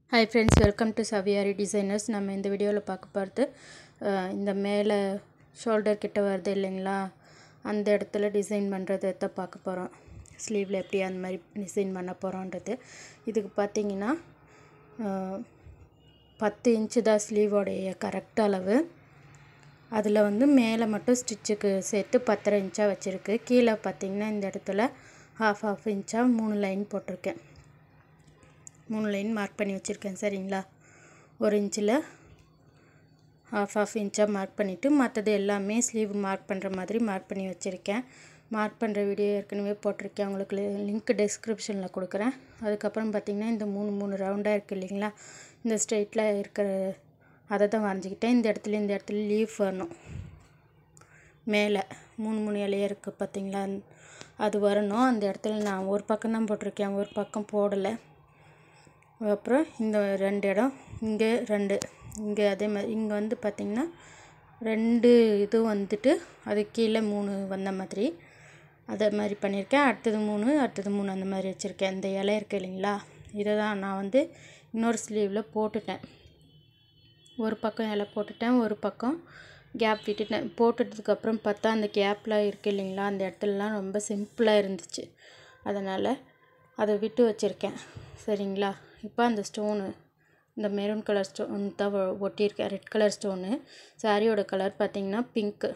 hi friends welcome to Saviyari designers நம்ம இந்த வீடியோவில் பார்க்க போகிறது அஹ், இந்த மேலே ஷோல்டர் கிட்ட வருது இல்லைங்களா அந்த இடத்துல டிசைன் பண்ணுறதை தான் பார்க்க போகிறோம் ஸ்லீவில் எப்படி அந்த மாதிரி டிசைன் பண்ண போகிறோன்றது இதுக்கு பார்த்தீங்கன்னா அஹ், பத்து இன்ச்சு தான் ஸ்லீவோடைய கரெக்ட் அளவு அதில் வந்து மேலே மட்டும் ஸ்டிச்சுக்கு சேர்த்து பத்தரை இன்ச்சாக வச்சுருக்கு கீழே பார்த்தீங்கன்னா இந்த இடத்துல ஹாஃப் ஹாஃப் இன்ச்சாக மூணு லைன் போட்டிருக்கேன் மூணு லைன் மார்க் பண்ணி வச்சுருக்கேன் சரிங்களா ஒரு இன்ச்சில் ஹாஃப் ஹாஃப் இன்ச்சாக மார்க் பண்ணிவிட்டு மற்றது எல்லாமே ஸ்லீவ் மார்க் பண்ணுற மாதிரி மார்க் பண்ணி வச்சுருக்கேன் மார்க் பண்ணுற வீடியோ ஏற்கனவே போட்டிருக்கேன் உங்களுக்கு லிங்க் டிஸ்கிரிப்ஷனில் கொடுக்குறேன் அதுக்கப்புறம் பார்த்திங்கன்னா இந்த மூணு மூணு ரவுண்டாக இருக்குது இல்லைங்களா இந்த ஸ்ட்ரெயிட்டில் இருக்கிற அதை தான் வரைஞ்சிக்கிட்டேன் இந்த இடத்துல இந்த இடத்துல லீஃப் வரணும் மேலே மூணு மூணு இலையாக இருக்குது பார்த்தீங்களா அது வரணும் அந்த இடத்துல நான் ஒரு பக்கம் தான் போட்டிருக்கேன் ஒரு பக்கம் போடலை அப்புறம் இந்த ரெண்டு இடம் இங்கே ரெண்டு இங்கே அதே மாதிரி இங்கே வந்து பார்த்திங்கன்னா ரெண்டு இது வந்துட்டு அது கீழே மூணு வந்த மாதிரி அதே மாதிரி பண்ணியிருக்கேன் அடுத்தது மூணு அடுத்தது மூணு அந்த மாதிரி வச்சுருக்கேன் இந்த இலை இருக்கு இல்லைங்களா இதை தான் நான் வந்து இன்னொரு ஸ்லீவில் போட்டுட்டேன் ஒரு பக்கம் இலை போட்டுட்டேன் ஒரு பக்கம் கேப் விட்டுட்டேன் போட்டுட்டதுக்கப்புறம் பார்த்தா அந்த கேப்பில் இருக்குது இல்லைங்களா அந்த இடத்துலலாம் ரொம்ப சிம்பிளாக இருந்துச்சு அதனால் அதை விட்டு வச்சுருக்கேன் சரிங்களா இப்போ அந்த ஸ்டோனு இந்த மெரூன் கலர் ஸ்டோன் தான் ஒ- ஒட்டியிருக்கேன் ரெட் கலர் ஸ்டோனு சாரியோட கலர் பார்த்தீங்கன்னா பிங்க்கு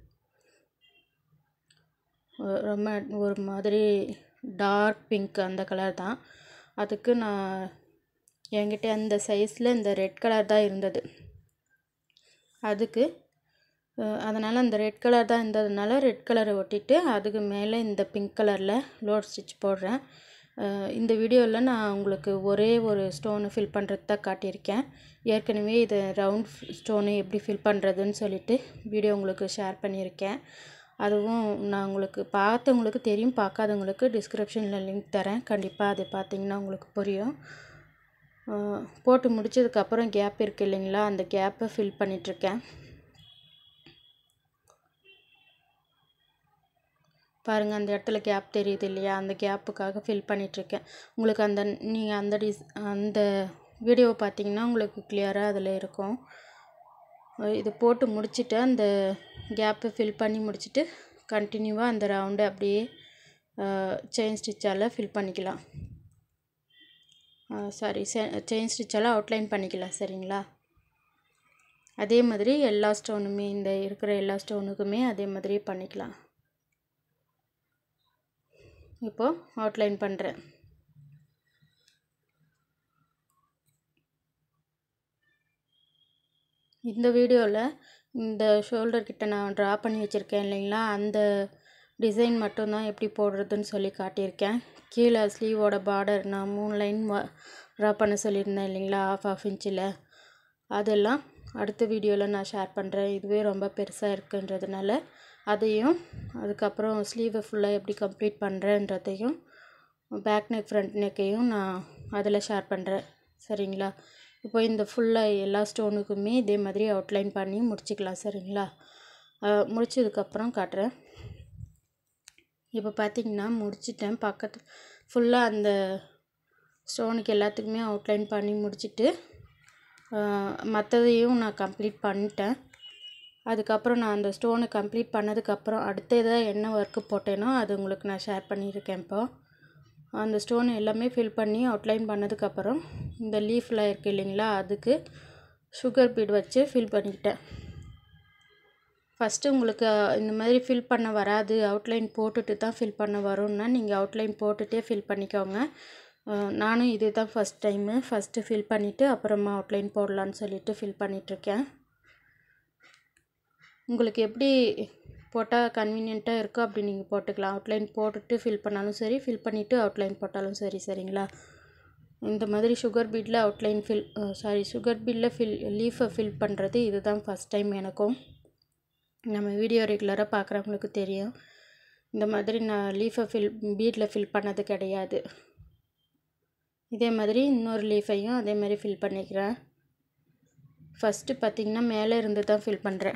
ரொம்ப ஒரு மாதிரி டார்க் பிங்க் அந்த கலர் தான் அதுக்கு நான் என்கிட்ட அந்த சைஸில் இந்த ரெட் கலர் தான் இருந்தது அதுக்கு அதனால் அந்த ரெட் கலர் தான் இருந்ததுனால ரெட் கலரை ஒட்டிட்டு அதுக்கு மேலே இந்த பிங்க் கலரில் லோட் ஸ்டிச் போடுறேன் அஹ் இந்த வீடியோவில் நான் உங்களுக்கு ஒரே ஒரு ஸ்டோனு ஃபில் பண்ணுறது தான் காட்டியிருக்கேன் ஏற்கனவே இது ரவுண்ட் ஸ்டோனு எப்படி ஃபில் பண்ணுறதுன்னு சொல்லிட்டு வீடியோ உங்களுக்கு ஷேர் பண்ணியிருக்கேன் அதுவும் நான் உங்களுக்கு பார்த்தவங்களுக்கு தெரியும் பார்க்காதவங்களுக்கு டிஸ்கிரிப்ஷனில் லிங்க் தரேன் கண்டிப்பாக அது பார்த்தீங்கன்னா உங்களுக்கு புரியும் அஹ் போட்டு முடிச்சதுக்கப்புறம் கேப் இருக்குது இல்லைங்களா அந்த கேப்பை ஃபில் பண்ணிகிட்ருக்கேன் பாருங்கள் அந்த இடத்துல கேப் தெரியுது இல்லையா அந்த கேப்புக்காக ஃபில் பண்ணிகிட்ருக்கேன் உங்களுக்கு அந்த நீங்கள் அந்த டிஸ் அந்த வீடியோவை பார்த்தீங்கன்னா உங்களுக்கு கிளியராக அதில் இருக்கும் அஹ் இது போட்டு முடிச்சுட்டு அந்த கேப்பை ஃபில் பண்ணி முடிச்சுட்டு கண்டினியூவாக அந்த ரவுண்டை அப்படியே செயின் ஸ்டிச்சால் ஃபில் பண்ணிக்கலாம் சாரி செயின் ஸ்டிச்சால் அவுட்லைன் பண்ணிக்கலாம் சரிங்களா அதே மாதிரி எல்லா ஸ்டோனுமே இந்த இருக்கிற எல்லா ஸ்டோனுக்குமே அதே மாதிரி பண்ணிக்கலாம் இப்போது அவுட்லைன் பண்ணுறேன் இந்த வீடியோவில் இந்த ஷோல்டர் கிட்ட நான் ட்ரா பண்ணி வச்சுருக்கேன் இல்லைங்களா அந்த டிசைன் மட்டும்தான் எப்படி போடுறதுன்னு சொல்லி காட்டியிருக்கேன் கீழே ஸ்லீவோட பார்டர் நான் மூணு லைன் ட்ரா பண்ண சொல்லியிருந்தேன் இல்லைங்களா ஆஃப் ஆஃப் இன்ச்சில் அதெல்லாம் அடுத்த வீடியோவில் நான் ஷேர் பண்ணுறேன் இதுவே ரொம்ப பெருசாக இருக்குன்றதுனால அதையும் அதுக்கப்புறம் ஸ்லீவை ஃபுல்லாக எப்படி கம்ப்ளீட் பண்ணுறேன்றதையும் பேக் நெக் ஃப்ரண்ட் நெக்கையும் நான் அதில் ஷேர் பண்ணுறேன் சரிங்களா இப்போ இந்த ஃபுல்லாக எல்லா ஸ்டோனுக்குமே இதே மாதிரி அவுட்லைன் பண்ணி முடிச்சுக்கலாம் சரிங்களா அஹ் முடிச்சதுக்கப்புறம் காட்டுறேன் இப்போ பார்த்தீங்கன்னா முடிச்சிட்டேன் பக்கத்து ஃபுல்லாக அந்த ஸ்டோனுக்கு எல்லாத்துக்குமே அவுட்லைன் பண்ணி முடிச்சிட்டு மற்றதையும் நான் கம்ப்ளீட் பண்ணிட்டேன் அதுக்கப்புறம் நான் அந்த ஸ்டோனை கம்ப்ளீட் பண்ணதுக்கப்புறம் அடுத்ததாக என்ன ஒர்க்கு போட்டேனோ அது உங்களுக்கு நான் ஷேர் பண்ணியிருக்கேன் இப்போ அந்த ஸ்டோன் எல்லாமே ஃபில் பண்ணி அவுட்லைன் பண்ணதுக்கப்புறம் இந்த லீஃப்லாம் இருக்குது இல்லைங்களா அதுக்கு சுகர் பீட் வச்சு ஃபில் பண்ணிக்கிட்டேன் ஃபஸ்ட்டு உங்களுக்கு அஹ், இந்த மாதிரி ஃபில் பண்ண வராது அவுட்லைன் போட்டுட்டு தான் ஃபில் பண்ண வரும்னா நீங்கள் அவுட்லைன் போட்டுகிட்டே ஃபில் பண்ணிக்கோங்க அஹ், நானும் இது தான் ஃபஸ்ட் டைமு ஃபஸ்ட்டு ஃபில் பண்ணிவிட்டு அப்புறமா அவுட்லைன் போடலான்னு சொல்லிட்டு ஃபில் பண்ணிகிட்ருக்கேன் உங்களுக்கு எப்படி போட்டால் கன்வீனியண்ட்டாக இருக்கோ அப்படி நீங்கள் போட்டுக்கலாம் அவுட்லைன் போட்டுட்டு ஃபில் பண்ணாலும் சரி ஃபில் பண்ணிவிட்டு அவுட்லைன் போட்டாலும் சரி சரிங்களா இந்த மாதிரி சுகர் பீட்டில் அவுட்லைன் ஃபில் சாரி சுகர் பீட்டில் ஃபில் லீஃபை ஃபில் பண்ணுறது இதுதான் ஃபஸ்ட் டைம் எனக்கும் நம்ம வீடியோ ரெகுலராக பார்க்குறவங்களுக்கு தெரியும் இந்த மாதிரி நான் லீஃபை ஃபில் பீட்டில் ஃபில் பண்ணது கிடையாது இதே மாதிரி இன்னொரு லீஃபையும் அதே மாதிரி ஃபில் பண்ணிக்கிறேன் ஃபஸ்ட்டு பார்த்திங்கன்னா மேலே இருந்து தான் ஃபில் பண்ணுறேன்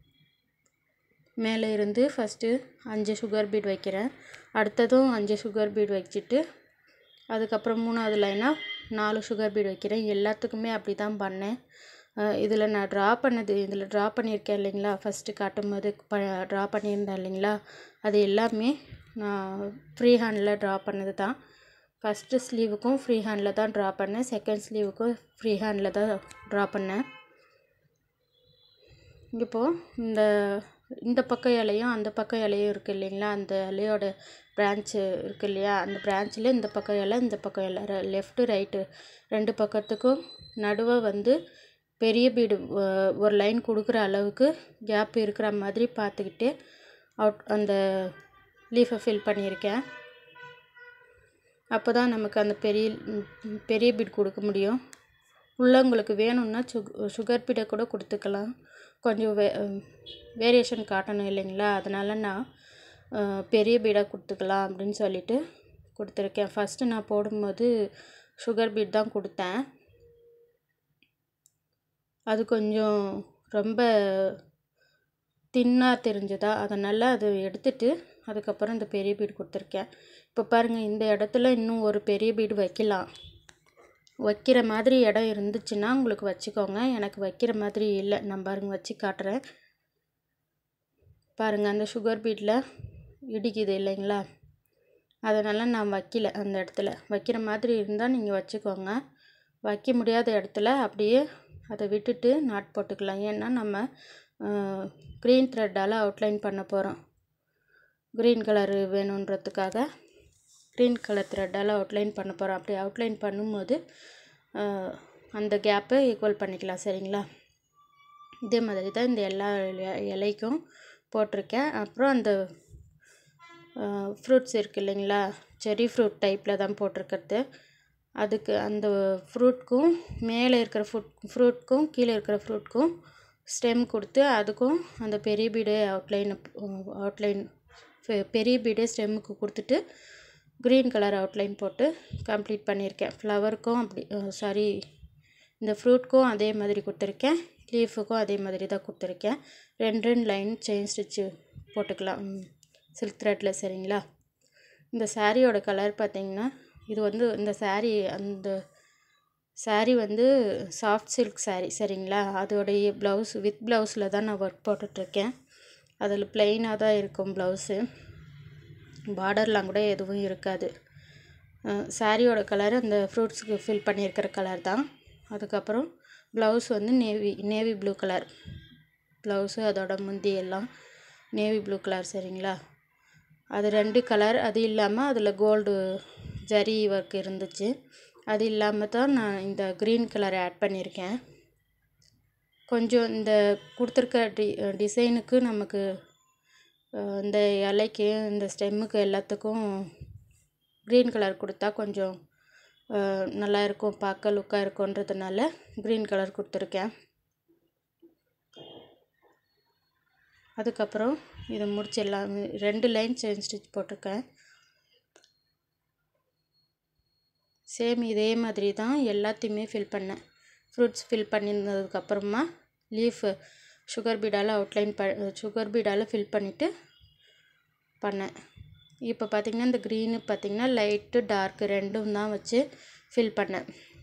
மேலே இருந்து ஃபஸ்ட்டு அஞ்சு சுகர் பீட் வைக்கிறேன் அடுத்ததும் அஞ்சு சுகர் பீட் வச்சுட்டு அதுக்கப்புறம் மூணாவது லைனாக நாலு சுகர் பீட் வைக்கிறேன் எல்லாத்துக்குமே அப்படி தான் பண்ணேன் இதில் நான் ட்ரா பண்ணது இதில் ட்ரா பண்ணியிருக்கேன் இல்லைங்களா ஃபஸ்ட்டு காட்டும் போது ப ட்ரா பண்ணியிருந்தேன் இல்லைங்களா அது எல்லாமே நான் ஃப்ரீ ஹேண்டில் ட்ரா பண்ணது தான் ஃபஸ்ட்டு ஸ்லீவுக்கும் ஃப்ரீ ஹேண்டில் தான் ட்ரா பண்ணேன் செகண்ட் ஸ்லீவுக்கும் ஃப்ரீ ஹேண்டில் தான் ட்ரா பண்ணேன் இப்போது இந்த இந்த பக்கம் இலையும் அந்த பக்கம் இலையும் இருக்குது இல்லைங்களா அந்த இலையோட பிரான்ச்சு இருக்குது இல்லையா அந்த பிரான்ச்சில் இந்த பக்கம் இலை இந்த பக்கம் இலை லெஃப்ட்டு ரைட்டு ரெண்டு பக்கத்துக்கும் நடுவே வந்து பெரிய பீடு ஒரு லைன் கொடுக்குற அளவுக்கு கேப் இருக்கிற மாதிரி பார்த்துக்கிட்டு அவுட் அந்த லீஃபை ஃபில் பண்ணியிருக்கேன் அப்போ தான் நமக்கு அந்த பெரிய பெரிய பீட் கொடுக்க முடியும் உள்ளவங்களுக்கு வேணும்னா சுக் சுகர் பீடை கூட கொடுத்துக்கலாம் கொஞ்சம் வே வேரியேஷன் காட்டணும் இல்லைங்களா அதனால் நான் பெரிய பீடாக கொடுத்துக்கலாம் அப்படின்னு சொல்லிட்டு கொடுத்துருக்கேன் ஃபஸ்ட்டு நான் போடும்போது சுகர் பீட் தான் கொடுத்தேன் அது கொஞ்சம் ரொம்ப தின்னாக தெரிஞ்சதா அதனால் அதை எடுத்துட்டு அதுக்கப்புறம் இந்த பெரிய பீடு கொடுத்துருக்கேன் இப்போ பாருங்கள் இந்த இடத்துல இன்னும் ஒரு பெரிய பீடு வைக்கலாம் வைக்கிற மாதிரி இடம் இருந்துச்சுன்னா உங்களுக்கு வச்சுக்கோங்க எனக்கு வைக்கிற மாதிரி இல்லை நான் பாருங்கள் வச்சு காட்டுறேன் பாருங்கள் அந்த சுகர் பீட்டில் இடிக்குது இல்லைங்களா அதனால் நான் வைக்கல அந்த இடத்துல வைக்கிற மாதிரி இருந்தால் நீங்கள் வச்சுக்கோங்க வைக்க முடியாத இடத்துல அப்படியே அதை விட்டுட்டு நாட் போட்டுக்கலாம் ஏன்னா நம்ம க்ரீன் த்ரெட்டால் அவுட்லைன் பண்ண போகிறோம் க்ரீன் கலரு வேணுன்றதுக்காக க்ரீன் கலர் த்ரெட்டால் அவுட்லைன் பண்ண போகிறோம் அப்படி அவுட்லைன் பண்ணும்போது அந்த கேப்பை ஈக்குவல் பண்ணிக்கலாம் சரிங்களா இதே மாதிரி தான் இந்த எல்லா இலைக்கும் போட்டிருக்கேன் அப்புறம் அந்த ஃப்ரூட்ஸ் இருக்குது இல்லைங்களா செரி ஃப்ரூட் டைப்பில் தான் போட்டிருக்கிறது அதுக்கு அந்த ஃப்ரூட்க்கும் மேலே இருக்கிற ஃப்ரூட் ஃப்ரூட்க்கும் கீழே இருக்கிற ஃப்ரூட்க்கும் ஸ்டெம் கொடுத்து அதுக்கும் அந்த பெரிய பீடு அவுட்லைன் அவுட்லைன் பெரிய பீடு ஸ்டெம்முக்கு கொடுத்துட்டு க்ரீன் கலர் அவுட்லைன் போட்டு கம்ப்ளீட் பண்ணியிருக்கேன் ஃப்ளவருக்கும் அப்படி சாரி இந்த ஃப்ரூட்க்கும் அதே மாதிரி கொடுத்துருக்கேன் லீஃபுக்கும் அதே மாதிரி தான் கொடுத்துருக்கேன் ரெண்டு ரெண்டு லைன் செயின் ஸ்டிச்சு போட்டுக்கலாம் சில்க் த்ரெட்டில் சரிங்களா இந்த சாரியோட கலர் பார்த்திங்கன்னா இது வந்து இந்த சாரீ அந்த சாரீ வந்து சாஃப்ட் சில்க் சாரீ சரிங்களா அதோடைய ப்ளவுஸ் வித் ப்ளவுஸில் தான் நான் ஒர்க் போட்டுட்ருக்கேன் அதில் ப்ளெயினாக தான் இருக்கும் ப்ளவுஸு பார்டர்லாம் கூட எதுவும் இருக்காது சாரியோட கலர் அந்த ஃப்ரூட்ஸுக்கு ஃபில் பண்ணியிருக்கிற கலர் தான் அதுக்கப்புறம் ப்ளவுஸ் வந்து navy navy blue colour blouse அதோட முந்தி எல்லாம் நேவி ப்ளூ கலர் சரிங்களா அது ரெண்டு கலர் அது இல்லாமல் அதில் கோல்டு ஜரி ஒர்க் இருந்துச்சு அது இல்லாமல் தான் நான் இந்த க்ரீன் கலர் ஆட் பண்ணியிருக்கேன் கொஞ்சம் இந்த கொடுத்துருக்க டி டிசைனுக்கு நமக்கு இந்த இலைக்கு இந்த ஸ்டெம்முக்கு எல்லாத்துக்கும் க்ரீன் கலர் கொடுத்தா கொஞ்சம் நல்லா இருக்கும் பார்க்க லுக்காக இருக்குன்றதுனால க்ரீன் கலர் கொடுத்துருக்கேன் அதுக்கப்புறம் இதை முடிச்சிடலாம் ரெண்டு லைன் செயின் ஸ்டிச் போட்டிருக்கேன் சேம் இதே மாதிரி தான் எல்லாத்தையுமே ஃபில் பண்ணேன் ஃப்ரூட்ஸ் ஃபில் பண்ணியிருந்ததுக்கப்புறமா லீஃபு சுகர் பீடால் அவுட்லைன் ப சுகர் பீடால் ஃபில் பண்ணிவிட்டு பண்ணேன் இப்போ பார்த்திங்கன்னா இந்த க்ரீனு பார்த்திங்கன்னா லைட்டு டார்க்கு ரெண்டும் தான் வச்சு ஃபில் பண்ணேன்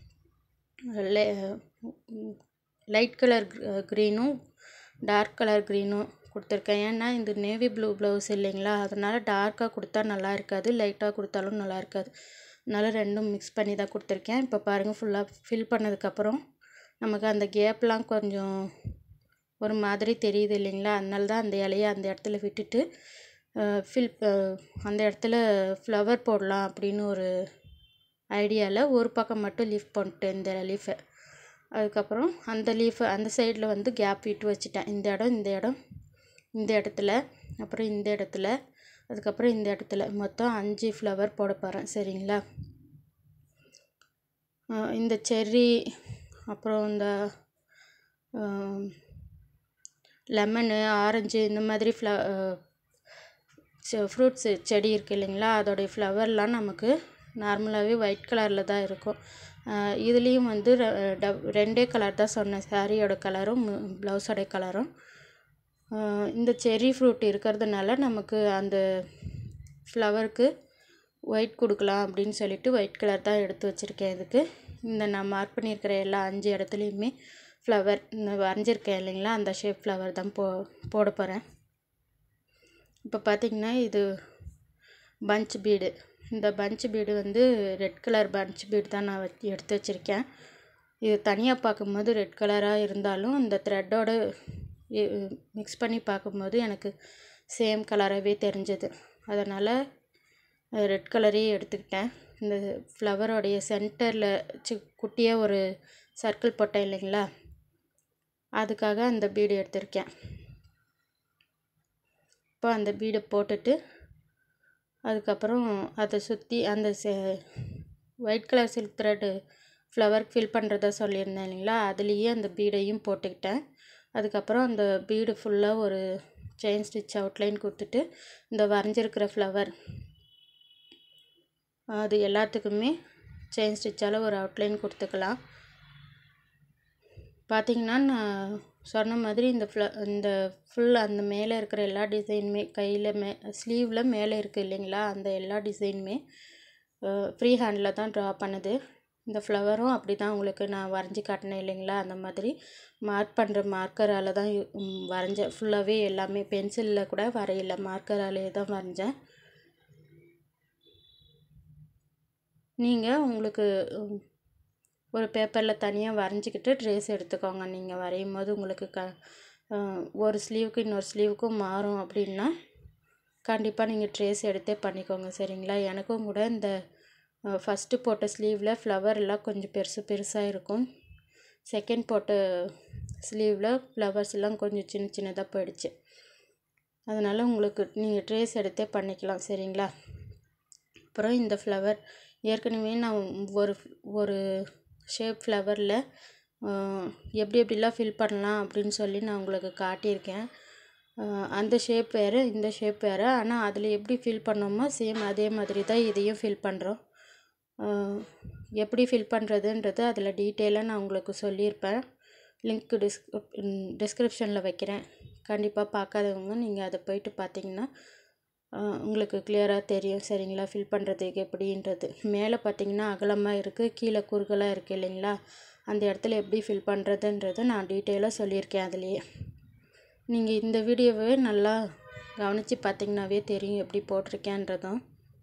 லைட் கலர் க்ரீனும் டார்க் கலர் க்ரீனும் கொடுத்துருக்கேன் ஏன்னா இந்த நேவி ப்ளூ ப்ளவுஸ் இல்லைங்களா அதனால் டார்க்காக கொடுத்தா நல்லா இருக்காது லைட்டாக கொடுத்தாலும் நல்லா இருக்காது அதனால் ரெண்டும் மிக்ஸ் பண்ணி தான் கொடுத்துருக்கேன் இப்போ பாருங்கள் ஃபுல்லாக ஃபில் பண்ணதுக்கப்புறம் நமக்கு அந்த கேப்லாம் கொஞ்சம் ஒரு மாதிரி தெரியுது இல்லைங்களா அதனால தான் அந்த இலையை அந்த இடத்துல விட்டுட்டு ஃபில் அந்த இடத்துல ஃப்ளவர் போடலாம் அப்படின்னு ஒரு ஐடியாவில் ஒரு பக்கம் மட்டும் லீஃப் போட்டேன் இந்த லீஃபை அதுக்கப்புறம் அந்த லீஃபை அந்த சைடில் வந்து கேப் விட்டு வச்சுட்டேன் இந்த இடம் இந்த இடம் இந்த இடத்துல அப்புறம் இந்த இடத்துல அதுக்கப்புறம் இந்த இடத்துல மொத்தம் அஞ்சு ஃப்ளவர் போட போகிறேன் சரிங்களா இந்த செர்ரி அப்புறம் இந்த லெமனு ஆரஞ்சு இந்த மாதிரி ஃப்ள ஃப்ரூட்ஸு செடி இருக்குது இல்லைங்களா அதோடைய ஃப்ளவர்லாம் நமக்கு நார்மலாகவே ஒயிட் கலரில் தான் இருக்கும் இதுலேயும் வந்து ரெண்டே கலர் தான் சொன்னேன் சாரியோட கலரும் ப்ளவுஸோட கலரும் இந்த செர்ரி ஃப்ரூட் இருக்கிறதுனால நமக்கு அந்த ஃப்ளவருக்கு ஒயிட் கொடுக்கலாம் அப்படின்னு சொல்லிட்டு ஒயிட் கலர் தான் எடுத்து வச்சுருக்கேன் இதுக்கு இந்த நான் மார்க் பண்ணியிருக்கிற எல்லா அஞ்சு இடத்துலையுமே ஃப்ளவர் இந்த வரைஞ்சிருக்கேன் இல்லைங்களா அந்த ஷேப் ஃப்ளவர் தான் போ போட போகிறேன் இப்போ பார்த்திங்கன்னா இது பஞ்ச் பீடு இந்த பஞ்ச் பீடு வந்து ரெட் கலர் பஞ்ச் பீடு தான் நான் வச்சு எடுத்து வச்சுருக்கேன் இது தனியாக பார்க்கும்போது ரெட் கலராக இருந்தாலும் இந்த த்ரெட்டோட மிக்ஸ் பண்ணி பார்க்கும்போது எனக்கு சேம் கலராகவே தெரிஞ்சது அதனால் ரெட் கலரே எடுத்துக்கிட்டேன் இந்த ஃப்ளவரோடைய சென்டரில் சி குட்டியாக ஒரு சர்க்கிள் போட்டேன் இல்லைங்களா அதுக்காக அந்த பீடு எடுத்திருக்கேன் இப்போ அந்த பீடை போட்டுட்டு அதுக்கப்புறம் அதை சுற்றி அந்த white colour silk thread flower fill பண்ணுறதா சொல்லியிருந்தேன் இல்லைங்களா அதுலேயே அந்த பீடையும் போட்டுக்கிட்டேன் அதுக்கப்புறம் அந்த பீடு ஃபுல்லாக ஒரு செயின் ஸ்டிச் அவுட்லைன் கொடுத்துட்டு இந்த வரைஞ்சிருக்கிற ஃப்ளவர் அது எல்லாத்துக்குமே செயின் ஸ்டிச்சால் ஒரு அவுட்லைன் கொடுத்துக்கலாம் பார்த்திங்கன்னா நான் சொன்ன மாதிரி இந்த ஃப்ள இந்த ஃபுல் அந்த மேலே இருக்கிற எல்லா டிசைனுமே கையில் மே ஸ்லீவில் மேலே இருக்குது இல்லைங்களா அந்த எல்லா டிசைனுமே ஃப்ரீ ஹேண்டில் தான் ட்ரா பண்ணுது இந்த ஃப்ளவரும் அப்படி தான் உங்களுக்கு நான் வரைஞ்சி காட்டினேன் இல்லைங்களா அந்த மாதிரி மார்க் பண்ணுற மார்க்கரால் தான் வரைஞ்சேன் ஃபுல்லாகவே எல்லாமே பென்சிலில் கூட வரையல மார்க்கராலே தான் வரைஞ்சேன் நீங்கள் உங்களுக்கு ஒரு பேப்பரில் தனியாக வரைஞ்சிக்கிட்டு ட்ரேஸ் எடுத்துக்கோங்க நீங்கள் வரையும் போது உங்களுக்கு க ஒரு ஸ்லீவுக்கு இன்னொரு ஸ்லீவுக்கும் மாறும் அப்படின்னா கண்டிப்பாக நீங்கள் ட்ரேஸ் எடுத்தே பண்ணிக்கோங்க சரிங்களா எனக்கும் கூட இந்த ஃபஸ்ட்டு போட்ட ஸ்லீவில் ஃப்ளவர் எல்லாம் கொஞ்சம் பெருசு பெருசாக இருக்கும் செகண்ட் போட்ட ஸ்லீவில் ஃப்ளவர்ஸ் எல்லாம் கொஞ்சம் சின்ன சின்னதாக போயிடுச்சு அதனால் உங்களுக்கு நீங்கள் ட்ரேஸ் எடுத்தே பண்ணிக்கலாம் சரிங்களா அப்புறம் இந்த ஃப்ளவர் ஏற்கனவே நான் ஒரு ஒரு ஷேப் ஃப்ளவரில் எப்படி எப்படிலாம் ஃபில் பண்ணலாம் அப்படின்னு சொல்லி நான் உங்களுக்கு காட்டியிருக்கேன் அந்த ஷேப் வேறு இந்த ஷேப் வேறு ஆனால் அதில் எப்படி ஃபில் பண்ணோமோ சேம் அதே மாதிரி தான் இதையும் ஃபில் பண்ணுறோம் எப்படி ஃபில் பண்ணுறதுன்றது அதில் டீட்டெயிலாக நான் உங்களுக்கு சொல்லியிருப்பேன் லிங்க் டிஸ் டிஸ்கிரிப்ஷனில் வைக்கிறேன் கண்டிப்பாக பார்க்காதவங்க நீங்கள் அதை போயிட்டு பார்த்தீங்கன்னா உங்களுக்கு கிளியராக தெரியும் சரிங்களா ஃபில் பண்ணுறதுக்கு எப்படின்றது மேலே பார்த்தீங்கன்னா அகலமாக இருக்குது கீழே குறுகலாக இருக்குது இல்லைங்களா அந்த இடத்துல எப்படி ஃபில் பண்ணுறதுன்றது நான் டீட்டெயிலாக சொல்லியிருக்கேன் அதுலேயே நீங்கள் இந்த வீடியோவே நல்லா கவனித்து பார்த்தீங்கன்னாவே தெரியும் எப்படி போட்டிருக்கேன்றதும்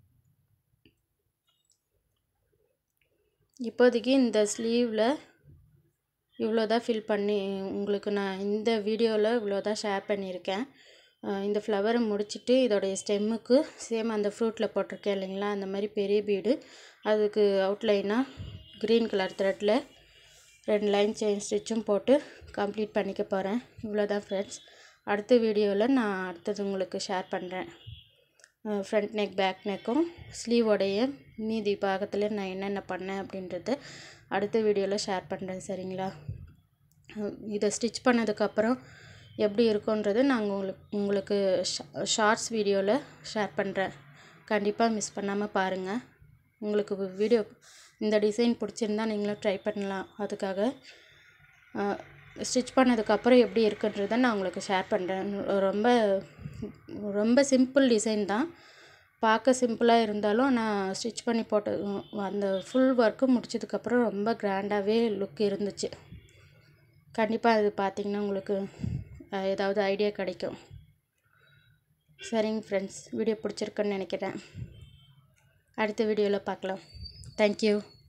இப்போதைக்கு இந்த ஸ்லீவில் இவ்வளோ தான் ஃபில் பண்ணி உங்களுக்கு நான் இந்த வீடியோவில் இவ்வளோ தான் ஷேர் பண்ணியிருக்கேன் இந்த ஃப்ளவரை முடிச்சுட்டு இதோடைய ஸ்டெம்முக்கு சேம் அந்த ஃப்ரூட்டில் போட்டிருக்கேன் இல்லைங்களா அந்த மாதிரி பெரிய பீடு அதுக்கு அவுட்லைனாக க்ரீன் கலர் த்ரெட்டில் ரெண்டு லைன் செயின் ஸ்டிச்சும் போட்டு கம்ப்ளீட் பண்ணிக்க போகிறேன் இவ்வளோ தான் ஃப்ரெண்ட்ஸ் அடுத்த வீடியோவில் நான் அடுத்தது உங்களுக்கு ஷேர் பண்ணுறேன் ஃப்ரண்ட் நெக் பேக் நெக்கும் ஸ்லீவோடைய மீதி பாகத்தில் நான் என்னென்ன பண்ணேன் அப்படின்றத அடுத்த வீடியோவில் ஷேர் பண்ணுறேன் சரிங்களா இதை ஸ்டிச் பண்ணதுக்கப்புறம் எப்படி இருக்குன்றது நாங்கள் உங்களுக்கு உங்களுக்கு ஷார்ட்ஸ் வீடியோவில் ஷேர் பண்ணுறேன் கண்டிப்பாக மிஸ் பண்ணாமல் பாருங்கள் உங்களுக்கு வீடியோ இந்த டிசைன் பிடிச்சிருந்தா நீங்களும் ட்ரை பண்ணலாம் அதுக்காக ஸ்டிச் பண்ணதுக்கப்புறம் எப்படி இருக்குன்றதை நான் உங்களுக்கு ஷேர் பண்ணுறேன் ரொம்ப ரொம்ப சிம்பிள் டிசைன் தான் பார்க்க சிம்பிளாக இருந்தாலும் நான் ஸ்டிச் பண்ணி போட்ட அந்த ஃபுல் ஒர்க்கு முடிச்சதுக்கப்புறம் ரொம்ப கிராண்டாகவே லுக் இருந்துச்சு கண்டிப்பாக அது பார்த்திங்கன்னா உங்களுக்கு ஏதாவது ஐடியா கிடைக்கும் சரிங்க ஃப்ரெண்ட்ஸ் வீடியோ பிடிச்சிருக்குன்னு நினைக்கிறேன் அடுத்த வீடியோவில் பார்க்கலாம் தேங்க்யூ